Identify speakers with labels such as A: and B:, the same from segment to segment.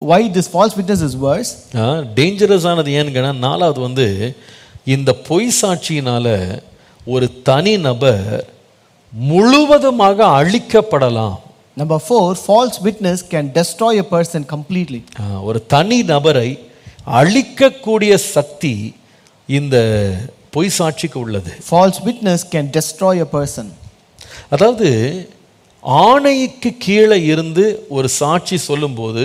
A: why this false witness is worse?
B: Dangerous ஆனது ஏன்னு கேட்டா, நாலாவது வந்து இந்த பொய் சாட்சியினால ஒரு தனி நபர் முழுவதுமாக அழிக்கப்படலாம்
A: Number four, false witness can destroy a person completely.
B: ஆ, ஒரு தனி நபரை அழிக்கக்கூடிய சக்தி இந்த பொய் சாட்சிக்கு உள்ளது
A: False witness can destroy a person.
B: அதாவது ஆணைக்கு கீழே இருந்து ஒரு சாட்சி சொல்லும்போது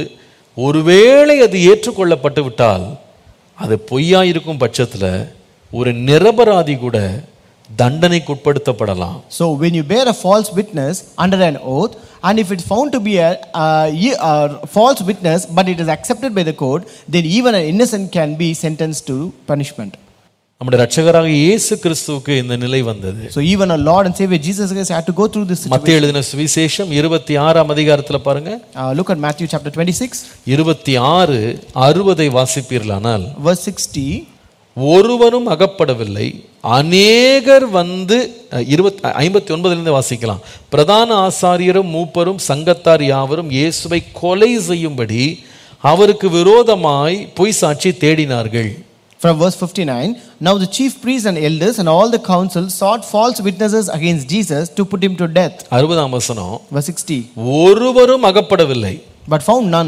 B: ஒருவேளை அது ஏற்றுக்கொள்ளப்பட்டு விட்டால் அது பொய்யா இருக்கும் பட்சத்தில் ஒரு நிரபராதி கூட தண்டனைக்கு உட்படுத்தப்படலாம்
A: So when you bear a false witness under an oath, and if it's found to be a, uh, ye- a false witness, but it is accepted by the court, then even an innocent can be sentenced to punishment.
B: நம்முடைய ரட்சகராக இயேசு கிறிஸ்துவுக்கு இந்த நிலை வந்தது
A: So even our Lord and Savior Jesus Christ had to go through this situation.
B: மத்திய எழுதின சுவிசேஷம் இருபத்தி ஆறாம் அதிகாரத்தில் பாருங்க
A: Uh, look at Matthew chapter 26,
B: இருபத்தி ஆறு அறுபதை வாசிப்பீர்களானால்
A: verse 60.
B: ஒருவரும் அகப்படவில்லை அநேகர் வந்து அஹ், இருபத் ஐம்பத்தி ஒன்பதுலேருந்து வாசிக்கலாம் பிரதான ஆசாரியரும் மூப்பரும் சங்கத்தார் யாவரும் இயேசுவை கொலை செய்யும்படி அவருக்கு விரோதமாய் பொய் சாட்சி தேடினார்கள்
A: From verse 59, now the chief priests and elders and all the council sought false witnesses against Jesus to put him to death.
B: அறுபதாம் வசனம்
A: Verse 60,
B: ஒருவரும் அகப்படவில்லை
A: but found none.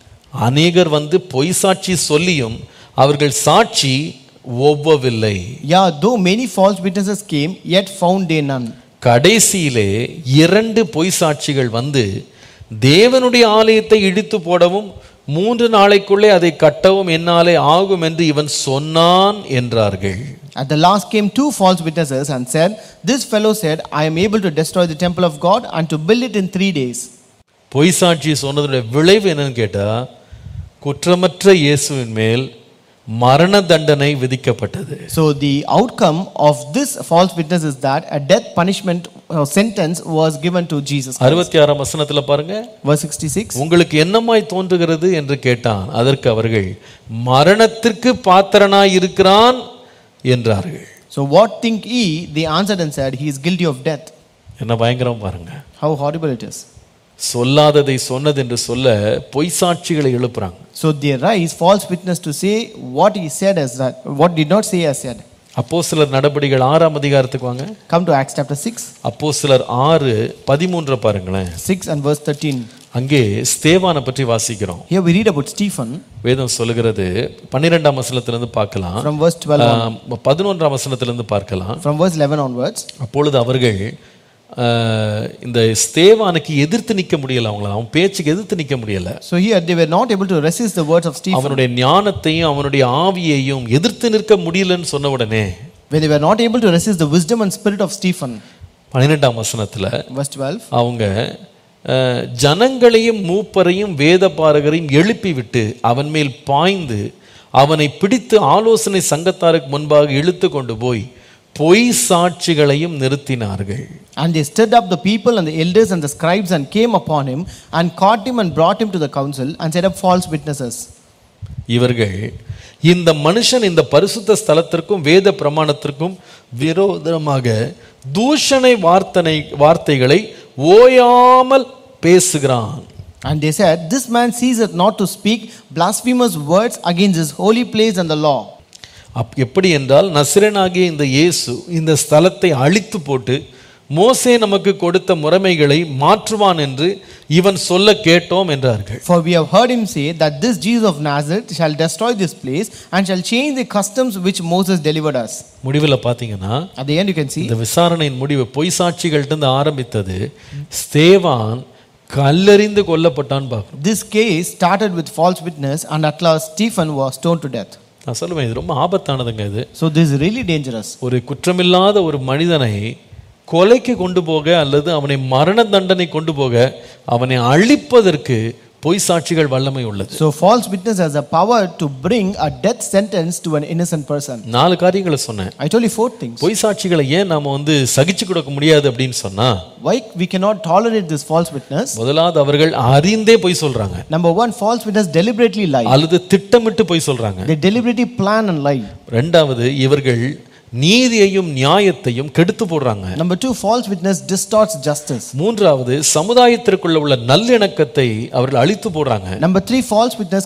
B: அநேகர் வந்து பொய் சாட்சி சொல்லியும் அவர்கள் சாட்சி ஒவ்வவில்லை
A: Yeah, though many false witnesses came, yet found they none.
B: கடைசியிலே இரண்டு பொய் சாட்சிகள் வந்து தேவனுடைய ஆலயத்தை இடித்து போடவும் மூன்று நாளைக்குள்ளே அதை கட்டவும் என்னாலே ஆகும் என்று இவன் சொன்னான் என்றார்கள்
A: At the last came two false witnesses and said, This fellow said, I am able to destroy the temple of God and to build it in three days.
B: பொய் சாட்சி சொன்னதுடைய விளைவு என்னன்னு கேட்டா குற்றமற்ற இயேசுவின் மேல் மரண தண்டனை விதிக்கப்பட்டது
A: So the outcome of this false witness is that a death punishment uh, sentence was given to Jesus. Christ.
B: அறுபத்தி ஆறாம் வசனத்துல பாருங்க
A: Verse 66.
B: உங்களுக்கு என்னமாய் தோன்றுகிறது என்று கேட்டான் அதற்கு அவர்கள் மரணத்திற்கு பாத்திரனாய் இருக்கிறான் என்றார்கள்
A: So what think ye? They answered and said, He is guilty of death.
B: என்ன பயங்கரம் பாருங்க
A: How horrible it is.
B: சொல்லாததை சொன்னது என்று சொல்ல பொய் சாட்சிகளை எழுப்புறாங்க
A: So they rise false witness to say what he said as that, what did not say as said.
B: அப்போ சிலர் நடபடிகள் ஆறாம் அதிகாரத்துக்கு வாங்க
A: Come to Acts chapter 6,
B: அப்போ சிலர் ஆறு பதிமூன்றை பாருங்களேன்
A: 6 and verse 13.
B: அங்கே ஸ்தேவானை பற்றி வாசிக்கிறோம்
A: Here we read about Stephen
B: வேதம் சொல்லுகிறது பன்னிரெண்டாம் வசனத்திலிருந்து பார்க்கலாம்
A: from verse 12, on-
B: ஆஹ், பதினொன்றாம் வசனத்திலிருந்து பார்க்கலாம்
A: from verse 11 onwards.
B: அப்பொழுது அவர்கள் ஆஹ், இந்த ஸ்தேவானுக்கு எதிர்த்து நிற்க முடியல அவங்கள அவன் பேச்சுக்கு எதிர்த்து நிற்க முடியல
A: So here they were not able to resist the words of Stephen.
B: அவனுடைய ஞானத்தையும் அவனுடைய ஆவியையும் எதிர்த்து நிற்க முடியலன்னு சொன்ன உடனே
A: When they were not able to resist the wisdom and spirit of Stephen.
B: பன்னிரெண்டாம் வசனத்துல
A: Verse 12.
B: அவங்க அஹ், ஜனங்களையும் மூப்பரையும் வேத பாரகரையும் எழுப்பி விட்டு அவன் மேல் பாய்ந்து அவனை பிடித்து ஆலோசனை சங்கத்தாருக்கு முன்பாக இழுத்து கொண்டு போய் பொய் சாட்சிகளையும் நிறுத்தினார்கள்
A: And they stirred up the people and the elders and the scribes and came upon him and caught him and brought him to the council and set up false witnesses.
B: இவர்கள் இந்த மனுஷன் இந்த பரிசுத்த ஸ்தலத்திற்கும் வேத பிரமாணத்திற்கும் விரோதமாக தூஷணை வார்த்தனை வார்த்தைகளை ஓயாமல் பேசுகிறான்
A: And they said, This man ceaseth not to speak blasphemous words against his holy place and the law.
B: அப் எப்படி என்றால் நசிரனாகிய இந்த இயேசு இந்த ஸ்தலத்தை அழித்து போட்டு மோசே நமக்கு கொடுத்த முறைமைகளை மாற்றுவான் என்று இவன் சொல்ல கேட்டோம் என்றார்கள்
A: For we have heard him say that this Jesus of Nazareth shall destroy this place and shall change the customs which Moses delivered us.
B: முடிவில் பார்த்தீங்கன்னா
A: At the end, you can see
B: இந்த விசாரணையின் முடிவு பொய் சாட்சிகள்கிட்ட ஆரம்பித்தது ஸ்தேவான் கல்லெறிந்து கொல்லப்பட்டான் பார்க்கணும்
A: this case started with false witness, and at last Stephen was stoned to death.
B: நான் சொல்லுவேன் இது ரொம்ப ஆபத்தானதுங்க இது
A: So this is really dangerous.
B: ஒரு குற்றமில்லாத ஒரு மனிதனை கொலைக்கு கொண்டு போக அல்லது அவனை மரண தண்டனை கொண்டு போக அவனை அழிப்பதற்கு பொய் சாட்சிகள் வல்லமை உள்ளது
A: So false witness has a power to bring a death sentence to an innocent person.
B: நாலு காரியங்களை சொன்னேன்
A: I told you four things.
B: பொய் சாட்சிகளை ஏன் நாம வந்து சகிச்சு கொடுக்க முடியாது அப்படின்னு சொன்னா
A: Why we cannot tolerate this false witness?
B: முதலாவது அவர்கள் அறிந்தே பொய் சொல்றாங்க
A: Number one, false witness deliberately lie.
B: அல்லது திட்டமிட்டு பொய் சொல்றாங்க
A: They deliberately plan and lie.
B: ரெண்டாவது இவர்கள் நீதியையும் நியாயத்தையும் கெடுத்து போடுறாங்க
A: Number two, false witness distorts justice.
B: மூன்றாவது சமுதாயத்திற்குள்ள உள்ள நல்லிணக்கத்தை அவர்கள் அழித்து போடுறாங்க
A: Number three, false witness